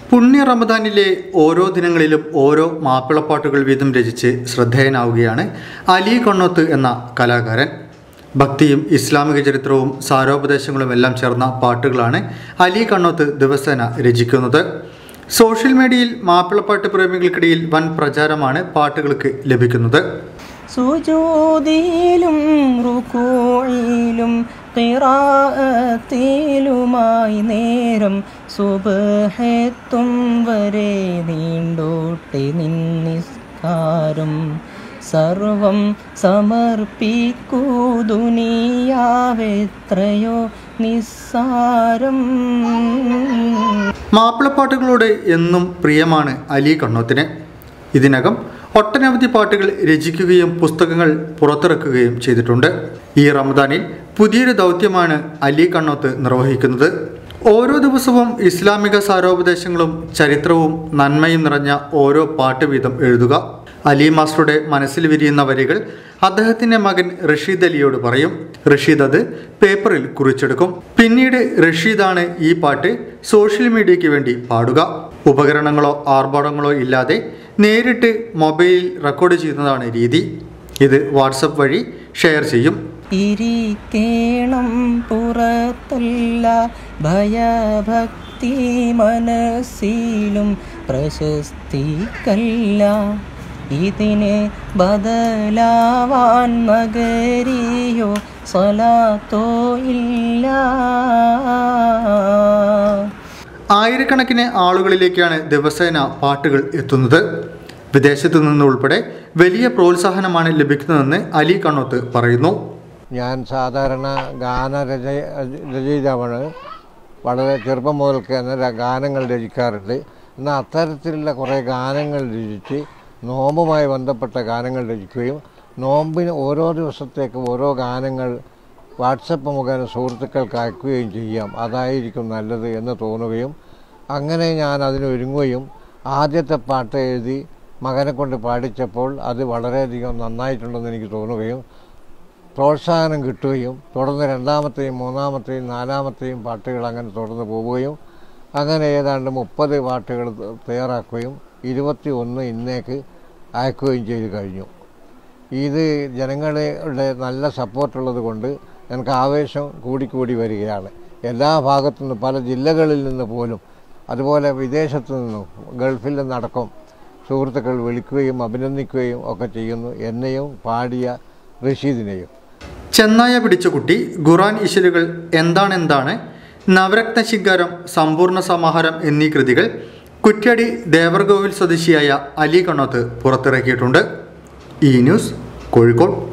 പുണ്യ റമദാനിലെ ഓരോ ദിനങ്ങളിലും ഓരോ മാപ്പിളപ്പാട്ടുകൾ വീതം രചിച്ച് ശ്രദ്ധേയനാവുകയാണ് അലി കൊണ്ണോത്ത് എന്ന കലാകാരൻ ഭക്തിയും ഇസ്ലാമിക ചരിത്രവും സാരോപദേശങ്ങളും എല്ലാം ചേർന്ന പാട്ടുകളാണ് അലി കണ്ണോത്ത് ദിവസേന രചിക്കുന്നത് സോഷ്യൽ മീഡിയയിൽ മാപ്പിളപ്പാട്ട് പ്രേമികൾക്കിടയിൽ വൻ പ്രചാരമാണ് പാട്ടുകൾക്ക് ലഭിക്കുന്നത് സുജൂദിയിലും റുക്കൂയിലും ഖിറാഅത്തിലുമായി നേരം സുബഹെത്തും വരെ നീണ്ടോട്ടെ നിന്നിസ്കാരം സർവം സമർപ്പിക്കൂ ദുനിയാവെത്രയോ നിസ്സാരം മാപ്പിളപ്പാട്ടുകളോട് എന്നും പ്രിയമാണ് അലി കണ്ണോത്തിന് ഇതിനകം ഒട്ടനവധി പാട്ടുകൾ രചിക്കുകയും പുസ്തകങ്ങൾ പുറത്തിറക്കുകയും ചെയ്തിട്ടുണ്ട് ഈ റമദാനിൽ പുതിയൊരു ദൗത്യമാണ് അലി കണ്ണോത്ത് നിർവഹിക്കുന്നത് ഓരോ ദിവസവും ഇസ്ലാമിക സാരോപദേശങ്ങളും ചരിത്രവും നന്മയും നിറഞ്ഞ ഓരോ പാട്ട് വീതം എഴുതുക അലി മാസ്റ്ററുടെ മനസ്സിൽ വിരിയുന്ന വരികൾ അദ്ദേഹത്തിന്റെ മകൻ റഷീദ് അലിയോട് പറയും റഷീദ് അത് പേപ്പറിൽ കുറിച്ചെടുക്കും പിന്നീട് റഷീദാണ് ഈ പാട്ട് സോഷ്യൽ മീഡിയയ്ക്ക് വേണ്ടി പാടുക ഉപകരണങ്ങളോ ആർഭാടങ്ങളോ ഇല്ലാതെ നേരിട്ട് മൊബൈലിൽ റെക്കോർഡ് ചെയ്യുന്നതാണ് രീതി ഇത് വാട്സപ്പ് വഴി ഷെയർ ചെയ്യും ഇരിക്കേണം പുറത്തല്ല ഭയഭക്തി മനസ്സിലും പ്രശസ്തിക്കല്ല ഇതിന് ബദലാവാൻ നഗരിയോ സ്വലാത്തോ ഇല്ല ആയിരക്കണക്കിന് ആളുകളിലേക്കാണ് ദിവസേന പാട്ടുകൾ എത്തുന്നത് വിദേശത്തു നിന്നുൾപ്പെടെ വലിയ പ്രോത്സാഹനമാണ് ലഭിക്കുന്നതെന്ന് അലി കണ്ണോത്ത് പറയുന്നു ഞാൻ സാധാരണ ഗാനരച രചയിതാവാണ് വളരെ ചെറുപ്പം മുതൽക്ക് തന്നെ ര- ഗാനങ്ങൾ രചിക്കാറുണ്ട് എന്നാൽ അത്തരത്തിലുള്ള കുറേ ഗാനങ്ങൾ രചിച്ച് നോമ്പുമായി ബന്ധപ്പെട്ട ഗാനങ്ങൾ രചിക്കുകയും നോമ്പിന് ഓരോ ദിവസത്തേക്ക് ഓരോ ഗാനങ്ങൾ വാട്സപ്പ് മുഖേന സുഹൃത്തുക്കൾക്ക് അയക്കുകയും ചെയ്യാം അതായിരിക്കും നല്ലത് എന്ന് തോന്നുകയും അങ്ങനെ ഞാൻ അതിനൊരുങ്ങുകയും ആദ്യത്തെ പാട്ട് എഴുതി മകനെ കൊണ്ട് പാടിച്ചപ്പോൾ അത് വളരെയധികം നന്നായിട്ടുണ്ടെന്ന് എനിക്ക് തോന്നുകയും പ്രോത്സാഹനം കിട്ടുകയും തുടർന്ന് രണ്ടാമത്തെയും മൂന്നാമത്തെയും നാലാമത്തെയും പാട്ടുകൾ അങ്ങനെ തുടർന്ന് പോവുകയും അങ്ങനെ ഏതാണ്ട് മുപ്പത് പാട്ടുകൾ തയ്യാറാക്കുകയും ഇരുപത്തി ഒന്ന് ഇന്നേക്ക് അയക്കുകയും ചെയ്തു കഴിഞ്ഞു ഇത് ജനങ്ങളുടെ നല്ല സപ്പോർട്ടുള്ളത് കൊണ്ട് എനിക്ക് ആവേശം കൂടിക്കൂടി വരികയാണ് എല്ലാ ഭാഗത്തു നിന്നും പല ജില്ലകളിൽ നിന്ന് പോലും അതുപോലെ വിദേശത്തു നിന്നും ഗൾഫിൽ നിന്നടക്കം സുഹൃത്തുക്കൾ വിളിക്കുകയും അഭിനന്ദിക്കുകയും ഒക്കെ ചെയ്യുന്നു എന്നെയും പാടിയ റഷീദിനെയും ചെന്നായ പിടിച്ച കുട്ടി ഖുറാൻ ഇശലുകൾ എന്താണെന്താണ് നവരത്ന ശിങ്കാരം സമ്പൂർണ്ണ സമാഹാരം എന്നീ കൃതികൾ കുറ്റ്യാടി ദേവർകോവിൽ സ്വദേശിയായ അലി കണ്ണോത്ത് പുറത്തിറക്കിയിട്ടുണ്ട് ഈ ന്യൂസ് കോഴിക്കോട്